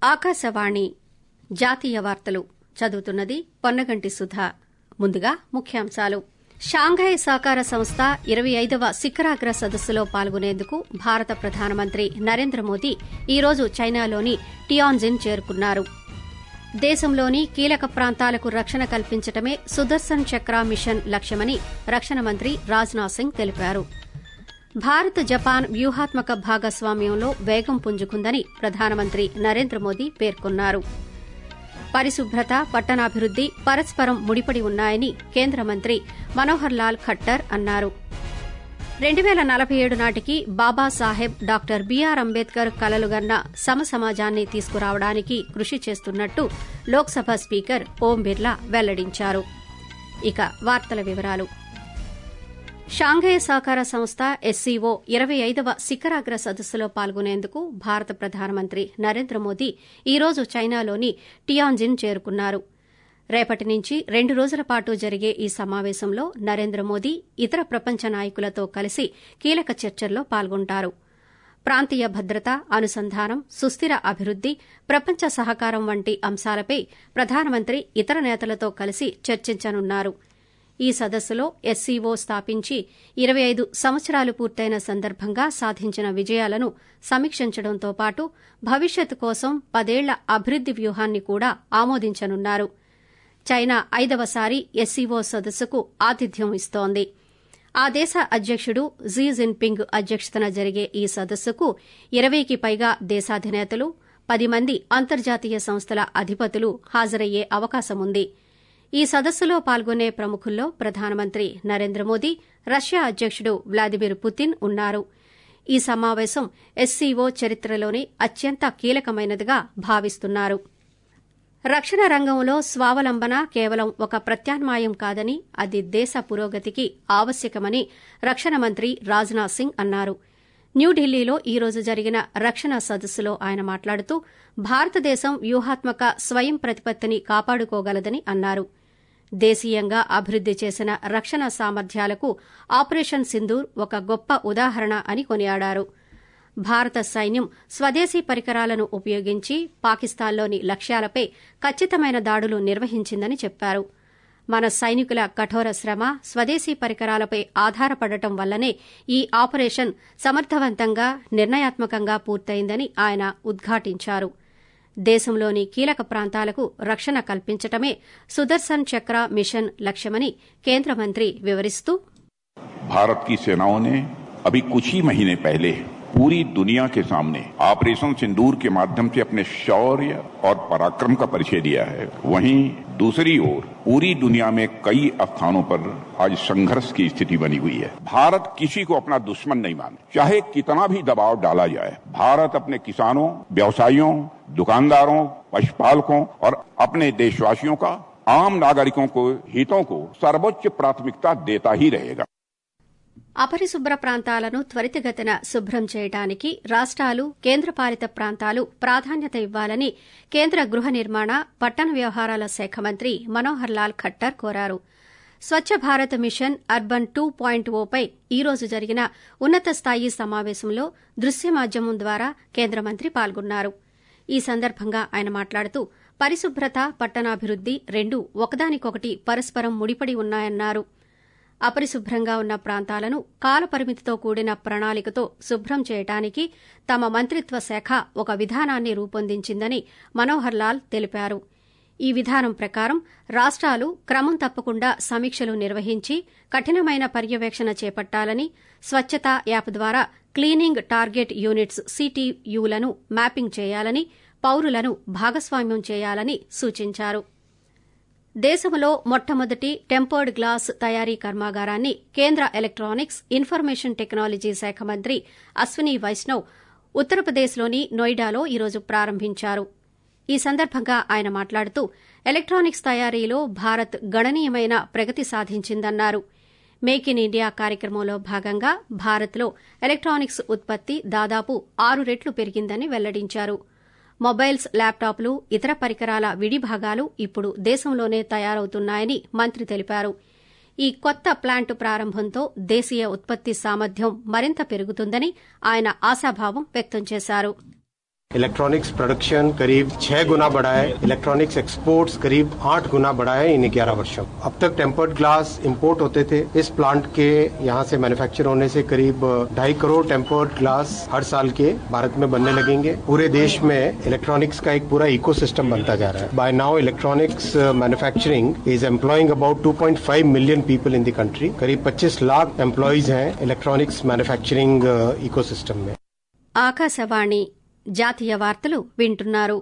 ఆకాశవాణి జాతీయ వార్తలు చదువుతున్నది పొన్నగంటి సుధా ముందుగా ముఖ్యాంశాలు షాంఘై సహకార సంస్థ ఇరవై ఐదవ శిఖరాగ్ర సదస్సులో పాల్గొనేందుకు భారత ప్రధానమంత్రి నరేంద్ర మోదీ ఈ రోజు చైనాలోని టియాన్జిన్ చేరుకున్నారు దేశంలోని కీలక ప్రాంతాలకు రక్షణ కల్పించటమే సుదర్శన్ చక్ర మిషన్ లక్ష్యమని రక్షణ మంత్రి రాజ్నాథ్ సింగ్ తెలిపారు భారత్ జపాన్ వ్యూహాత్మక భాగస్వామ్యంలో వేగం పుంజుకుందని ప్రధానమంత్రి నరేంద్ర మోదీ పేర్కొన్నారు పరిశుభ్రత పట్టణాభివృద్ది పరస్పరం ముడిపడి ఉన్నాయని కేంద్ర మంత్రి మనోహర్ లాల్ ఖట్టర్ అన్నారు రెండు పేల నలభై ఏడు నాటికి బాబాసాహెబ్ డాక్టర్ బీఆర్ అంబేద్కర్ కలలుగన్న సమ సమాజాన్ని తీసుకురావడానికి కృషి చేస్తున్నట్టు లోక్సభ స్పీకర్ ఓం బిర్లా వెల్లడించారు ఇక వార్తల వివరాలు షాంఘై సహకార సంస్థ ఎస్సీఓ ఇరవై ఐదవ శిఖరాగ్ర సదస్సులో పాల్గొనేందుకు భారత ప్రధానమంత్రి నరేంద్ర మోదీ ఈ రోజు చైనాలోని టియాన్జిన్ చేరుకున్నారు రేపటి నుంచి రెండు రోజుల పాటు జరిగే ఈ సమావేశంలో నరేంద్ర మోదీ ఇతర ప్రపంచ నాయకులతో కలిసి కీలక చర్చల్లో పాల్గొంటారు ప్రాంతీయ భద్రత అనుసంధానం సుస్థిర అభివృద్ది ప్రపంచ సహకారం వంటి అంశాలపై ప్రధానమంత్రి ఇతర నేతలతో కలిసి చర్చించనున్నారు ఈ సదస్సులో ఎస్సీఓ స్థాపించి ఇరవై ఐదు సంవత్సరాలు పూర్తయిన సందర్భంగా సాధించిన విజయాలను సమీక్షించడంతో పాటు భవిష్యత్ కోసం పదేళ్ల అభివృద్ది వ్యూహాన్ని కూడా ఆమోదించనున్నారు చైనా ఐదవసారి ఎస్సీఓ సదస్సుకు ఆతిథ్యం ఇస్తోంది ఆ దేశ అధ్యకుడు జీ జిన్పింగ్ అధ్యక్షతన జరిగే ఈ సదస్సుకు ఇరవైకి పైగా దేశాధినేతలు పది మంది అంతర్జాతీయ సంస్థల అధిపతులు హాజరయ్యే అవకాశముంది ఈ సదస్సులో పాల్గొనే ప్రముఖుల్లో ప్రధానమంత్రి నరేంద్ర మోదీ రష్యా అధ్యకుడు వ్లాదిమిర్ పుతిన్ ఉన్నారు ఈ సమావేశం ఎస్సీఓ చరిత్రలోనే అత్యంత కీలకమైనదిగా భావిస్తున్నారు రక్షణ రంగంలో స్వావలంబన కేవలం ఒక ప్రత్యామ్నాయం కాదని అది దేశ పురోగతికి ఆవశ్యకమని రక్షణ మంత్రి రాజ్నాథ్ సింగ్ అన్నారు న్యూఢిల్లీలో ఈ రోజు జరిగిన రక్షణ సదస్సులో ఆయన మాట్లాడుతూ భారతదేశం వ్యూహాత్మక స్వయం ప్రతిపత్తిని కాపాడుకోగలదని అన్నారు దేశీయంగా అభివృద్ది చేసిన రక్షణ సామర్థ్యాలకు ఆపరేషన్ సింధూర్ ఒక గొప్ప ఉదాహరణ అని కొనియాడారు భారత సైన్యం స్వదేశీ పరికరాలను ఉపయోగించి పాకిస్తాన్లోని లక్ష్యాలపై ఖచ్చితమైన దాడులు నిర్వహించిందని చెప్పారు మన సైనికుల కఠోర శ్రమ స్వదేశీ పరికరాలపై ఆధారపడటం వల్లనే ఈ ఆపరేషన్ సమర్థవంతంగా నిర్ణయాత్మకంగా పూర్తయిందని ఆయన ఉద్ఘాటించారు దేశంలోని కీలక ప్రాంతాలకు రక్షణ కల్పించటమే సుదర్శన్ చక్ర మిషన్ లక్ష్యమని కేంద్ర మంత్రి వివరిస్తూ भारत की सेनाओं ने अभी कुछ ही महीने पहले पूरी दुनिया के सामने ऑपरेशन सिंदूर के माध्यम से अपने शौर्य और पराक्रम का परिचय दिया है वहीं दूसरी ओर पूरी दुनिया में कई स्थानों पर आज संघर्ष की स्थिति बनी हुई है भारत किसी को अपना दुश्मन नहीं माने चाहे कितना भी दबाव डाला जाए भारत अपने किसानों व्यवसायियों दुकानदारों पशुपालकों और अपने देशवासियों का आम नागरिकों को हितों को सर्वोच्च प्राथमिकता देता ही रहेगा అపరిశుభ్ర ప్రాంతాలను త్వరితగతిన శుభ్రం చేయడానికి రాష్టాలు కేంద్రపాలిత ప్రాంతాలు ప్రాధాన్యత ఇవ్వాలని కేంద్ర గృహ నిర్మాణ పట్టణ వ్యవహారాల శాఖ మంత్రి మనోహర్ లాల్ ఖట్టర్ కోరారు Swachh Bharat mission urban two point ఓపై ఈ రోజు జరిగిన ఉన్నత స్థాయి సమావేశంలో దృశ్య మాధ్యమం ద్వారా కేంద్ర మంత్రి పాల్గొన్నారు ఈ సందర్భంగా ఆయన మాట్లాడుతూ పరిశుభ్రత పట్టణాభివృద్ది రెండూ ఒకదానికొకటి పరస్పరం ముడిపడి ఉన్నాయన్నారు అపరిశుభ్రంగా ఉన్న ప్రాంతాలను కాలపరిమితితో కూడిన ప్రణాళికతో శుభ్రం చేయడానికి తమ మంత్రిత్వ శాఖ ఒక విధానాన్ని రూపొందించిందని మనోహర్ లాల్ తెలిపారు ఈ విధానం ప్రకారం రాష్టాలు క్రమం తప్పకుండా సమీక్షలు నిర్వహించి కఠినమైన పర్యవేక్షణ చేపట్టాలని స్వచ్ఛత యాప్ ద్వారా క్లీనింగ్ టార్గెట్ యూనిట్స్ సిటీయూలను మ్యాపింగ్ చేయాలని పౌరులను భాగస్వామ్యం చేయాలని సూచించారు దేశంలో మొట్టమొదటి టెంపర్డ్ గ్లాస్ తయారీ కర్మాగారాన్ని కేంద్ర ఎలక్టానిక్స్ ఇన్ఫర్మేషన్ టెక్నాలజీ శాఖ మంత్రి అశ్విని వైష్ణవ్ ఉత్తరప్రదేశ్లోని నోయిడాలో ఈరోజు ప్రారంభించారు ఈ సందర్భంగా ఆయన మాట్లాడుతూ ఎలక్టానిక్స్ తయారీలో భారత్ గణనీయమైన ప్రగతి సాధించిందన్నారు మేక్ ఇన్ ఇండియా కార్యక్రమంలో భాగంగా భారత్లో ఎలక్టానిక్స్ ఉత్పత్తి దాదాపు ఆరు రెట్లు పెరిగిందని వెల్లడించారు మొబైల్స్ ల్యాప్టాప్లు ఇతర పరికరాల విడి భాగాలు ఇప్పుడు దేశంలోనే తయారవుతున్నాయని మంత్రి తెలిపారు ఈ కొత్త ప్లాంట్ ప్రారంభంతో దేశీయ ఉత్పత్తి సామర్థ్యం మరింత పెరుగుతుందని ఆయన ఆశాభావం వ్యక్తం చేశారు इलेक्ट्रॉनिक्स प्रोडक्शन करीब छह गुना बढ़ा है इलेक्ट्रॉनिक्स एक्सपोर्ट्स करीब आठ गुना बढ़ा है इन ग्यारह वर्षों अब तक टेम्पर्ड ग्लास इंपोर्ट होते थे इस प्लांट के यहाँ से मैन्युफैक्चर होने से करीब ढाई करोड़ टेम्पर्ड ग्लास हर साल के भारत में बनने लगेंगे पूरे देश में इलेक्ट्रॉनिक्स का एक पूरा इकोसिस्टम बनता जा रहा है by now electronics manufacturing is employing about 2.5 million people in the country करीब 25 लाख एम्प्लॉयज हैं इलेक्ट्रॉनिक्स मैन्युफैक्चरिंग इकोसिस्टम में ఆకాశవాణి జాతీయ వార్తలు వింటున్నారు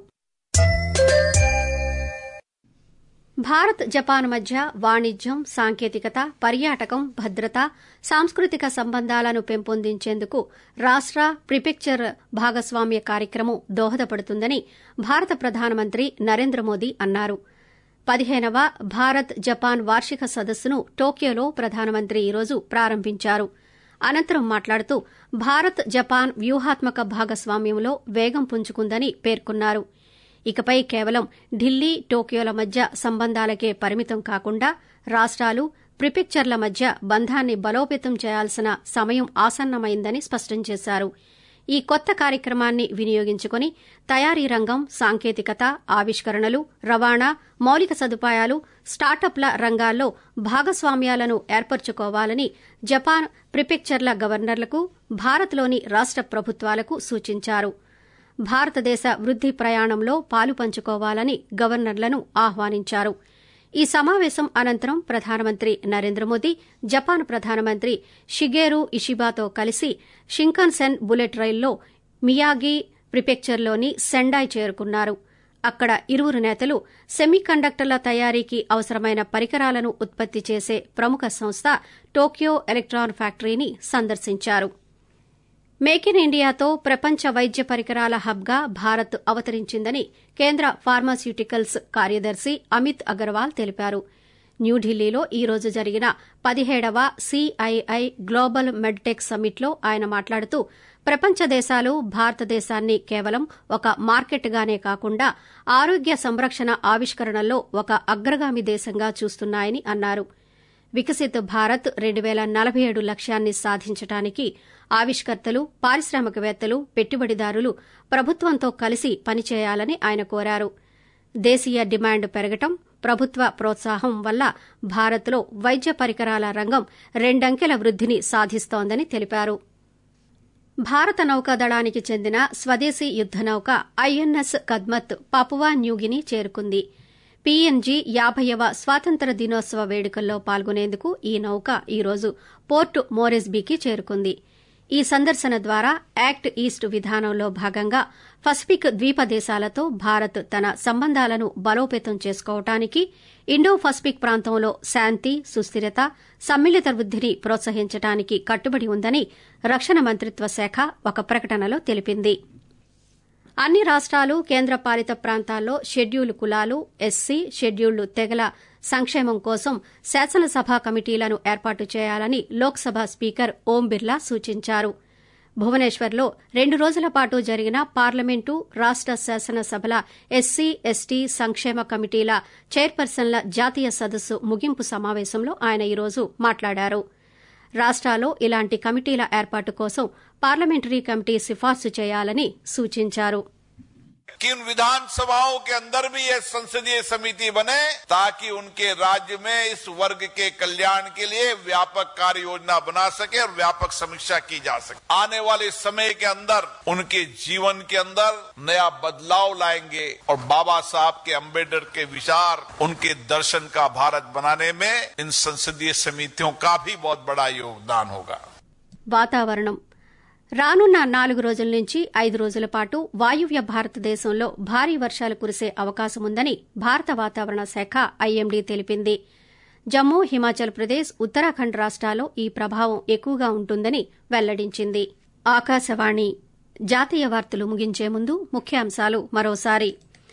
భారత్ జపాన్ మధ్య వాణిజ్యం సాంకేతికత పర్యాటకం భద్రత సాంస్కృతిక సంబంధాలను పెంపొందించేందుకు రాష్ట ప్రిపెక్చర్ భాగస్వామ్య కార్యక్రమం దోహదపడుతుందని భారత ప్రధానమంత్రి నరేంద్ర మోదీ అన్నారు పదిహేనవ భారత్ జపాన్ వార్షిక సదస్సును టోక్యోలో ప్రధానమంత్రి ఈరోజు ప్రారంభించారు అనంతరం మాట్లాడుతూ భారత్ జపాన్ వ్యూహాత్మక భాగస్వామ్యంలో వేగం పుంజుకుందని పేర్కొన్నారు ఇకపై కేవలం ఢిల్లీ టోక్యోల మధ్య సంబంధాలకే పరిమితం కాకుండా రాష్టాలు ప్రిపెక్చర్ల మధ్య బంధాన్ని బలోపేతం చేయాల్సిన సమయం ఆసన్నమైందని స్పష్టం చేశారు ఈ కొత్త కార్యక్రమాన్ని వినియోగించుకుని తయారీ రంగం సాంకేతికత ఆవిష్కరణలు రవాణా మౌలిక సదుపాయాలు స్టార్టప్ల రంగాల్లో భాగస్వామ్యాలను ఏర్పరచుకోవాలని జపాన్ ప్రిపెక్చర్ల గవర్నర్లకు భారత్లోని రాష్ట ప్రభుత్వాలకు సూచించారు భారతదేశ వృద్ది ప్రయాణంలో పాలు పంచుకోవాలని గవర్నర్లను ఆహ్వానించారు ఈ సమావేశం అనంతరం ప్రధానమంత్రి నరేంద్ర మోదీ జపాన్ ప్రధానమంత్రి షిగేరు ఇషిబాతో కలిసి షింకన్సెన్ బుల్లెట్ రైల్లో మియాగి ప్రిపెక్చర్లోని సెండాయ్ చేరుకున్నారు అక్కడ ఇరువురు నేతలు సెమీ కండక్టర్ల తయారీకి అవసరమైన పరికరాలను ఉత్పత్తి చేసే ప్రముఖ సంస్థ టోక్యో ఎలక్ట్రాన్ ఫ్యాక్టరీని సందర్శించారు మేక్ ఇన్ ఇండియాతో ప్రపంచ వైద్య పరికరాల హబ్గా భారత్ అవతరించిందని కేంద్ర ఫార్మాస్యూటికల్స్ కార్యదర్శి అమిత్ అగర్వాల్ తెలిపారు న్యూఢిల్లీలో ఈ రోజు జరిగిన పదిహేడవ సిఐఐ గ్లోబల్ మెడ్టెక్ సమ్మిట్లో ఆయన మాట్లాడుతూ ప్రపంచ దేశాలు భారతదేశాన్ని కేవలం ఒక మార్కెట్గానే కాకుండా ఆరోగ్య సంరక్షణ ఆవిష్కరణల్లో ఒక అగ్రగామి దేశంగా చూస్తున్నాయని అన్నారు వికసిత్ భారత్ రెండు పేల నలభై ఏడు లక్ష్యాన్ని సాధించడానికి ఆవిష్కర్తలు పారిశ్రామికవేత్తలు పెట్టుబడిదారులు ప్రభుత్వంతో కలిసి పనిచేయాలని ఆయన కోరారు దేశీయ డిమాండ్ పెరగటం ప్రభుత్వ ప్రోత్సాహం వల్ల భారత్లో వైద్య పరికరాల రంగం రెండంకెల వృద్దిని సాధిస్తోందని తెలిపారు భారత నౌకాదళానికి చెందిన స్వదేశీ యుద్దనౌక ఐఎన్ఎస్ కద్మత్ పపువా న్యూగిని చేరుకుంది పీఎన్జీ యాభైవ స్వాతంత్ర దినోత్సవ వేడుకల్లో పాల్గొనేందుకు ఈ నౌక ఈరోజు పోర్ట్ మోరెస్బీకి చేరుకుంది ఈ సందర్శన ద్వారా యాక్ట్ ఈస్ట్ విధానంలో భాగంగా పసిఫిక్ ద్వీప దేశాలతో భారత్ తన సంబంధాలను బలోపేతం చేసుకోవటానికి ఇండో పసిఫిక్ ప్రాంతంలో శాంతి సుస్థిరత సమ్మిళిత వృద్దిని ప్రోత్సహించడానికి కట్టుబడి ఉందని రక్షణ మంత్రిత్వ శాఖ ఒక ప్రకటనలో తెలిపింది అన్ని రాష్టాలు కేంద్రపాలిత ప్రాంతాల్లో షెడ్యూల్ కులాలు ఎస్సీ షెడ్యూల్డ్ తెగల సంక్షేమం కోసం శాసనసభ కమిటీలను ఏర్పాటు చేయాలని లోక్సభ స్పీకర్ ఓం బిర్లా సూచించారు భువనేశ్వర్లో రెండు రోజుల పాటు జరిగిన పార్లమెంటు రాష్ట శాసనసభల ఎస్సీ ఎస్టీ సంక్షేమ కమిటీల చైర్పర్సన్ల జాతీయ సదస్సు ముగింపు సమావేశంలో ఆయన ఈరోజు మాట్లాడారు రాష్టాల్లో ఇలాంటి కమిటీల ఏర్పాటు కోసం పార్లమెంటరీ కమిటీ సిఫార్సు చేయాలని సూచించారు कि उन विधानसभाओं के अंदर भी ये संसदीय समिति बने ताकि उनके राज्य में इस वर्ग के कल्याण के लिए व्यापक कार्य योजना बना सके और व्यापक समीक्षा की जा सके आने वाले समय के अंदर उनके जीवन के अंदर नया बदलाव लाएंगे और बाबा साहब के अम्बेडकर के विचार उनके दर्शन का भारत बनाने में इन संसदीय समितियों का भी बहुत बड़ा योगदान होगा వాతావరణం రానున్న నాలుగు రోజుల నుంచి ఐదు రోజుల పాటు వాయువ్య భారతదేశంలో భారీ వర్షాలు కురిసే అవకాశముందని భారత వాతావరణ శాఖ ఐఎండీ తెలిపింది జమ్మూ హిమాచల్ ప్రదేశ్ ఉత్తరాఖండ్ రాష్ట్రాల్లో ఈ ప్రభావం ఎక్కువగా ఉంటుందని వెల్లడించింది ఆకాశవాణి జాతీయ వార్తలు ముగించే ముందు ముఖ్యాంశాలు మరోసారి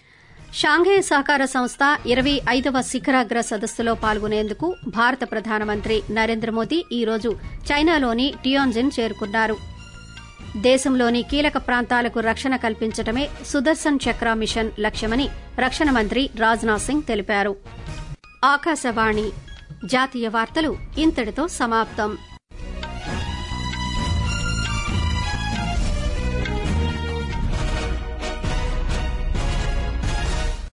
షాంఘై సహకార సంస్థ ఇరవై ఐదవ శిఖరాగ్ర సదస్సులో పాల్గొనేందుకు భారత ప్రధానమంత్రి నరేంద్ర మోదీ ఈరోజు చైనాలోని టియాన్జిన్ చేరుకున్నారు దేశంలోని కీలక ప్రాంతాలకు రక్షణ కల్పించడమే సుదర్శన్ చక్ర మిషన్ లక్ష్యమని రక్షణ మంత్రి రాజ్నాథ్ సింగ్ తెలిపారు ఆకాశవాణి జాతీయ వార్తలు ఇంతటితో సమాప్తం